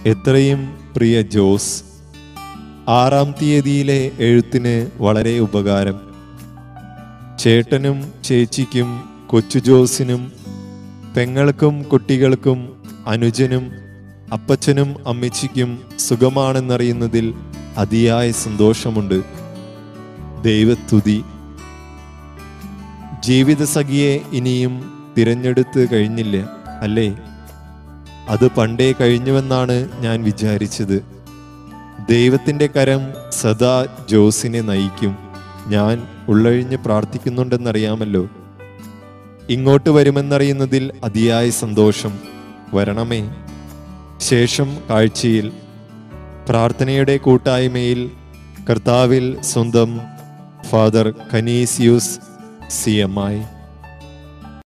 എത്രയും പ്രിയ ജോസ് ആറാം തീയതിയിലെ എഴുത്തിന് വളരെ ഉപകാരം ചേട്ടനും ചേച്ചിക്കും കൊച്ചു ജോസിനും പെങ്ങൾക്കും കുട്ടികൾക്കും അനുജനും അപ്പച്ചനും അമ്മച്ചിക്കും സുഖമാണെന്നറിയുന്നതിൽ അതിയായ സന്തോഷമുണ്ട് ദൈവത്തുതി ജീവിതസഖിയെ ഇനിയും തിരഞ്ഞെടുത്ത് കഴിഞ്ഞില്ല അല്ലേ അത് പണ്ടേ കഴിഞ്ഞുവെന്നാണ് ഞാൻ വിചാരിച്ചത് ദൈവത്തിൻ്റെ കരം സദാ ജോസിനെ നയിക്കും ഞാൻ ഉള്ളഴിഞ്ഞ് പ്രാർത്ഥിക്കുന്നുണ്ടെന്നറിയാമല്ലോ ഇങ്ങോട്ട് വരുമെന്നറിയുന്നതിൽ അതിയായ സന്തോഷം വരണമേ ശേഷം കാഴ്ചയിൽ പ്രാർത്ഥനയുടെ കൂട്ടായ്മയിൽ കർത്താവിൽ സ്വന്തം father Canisius C M I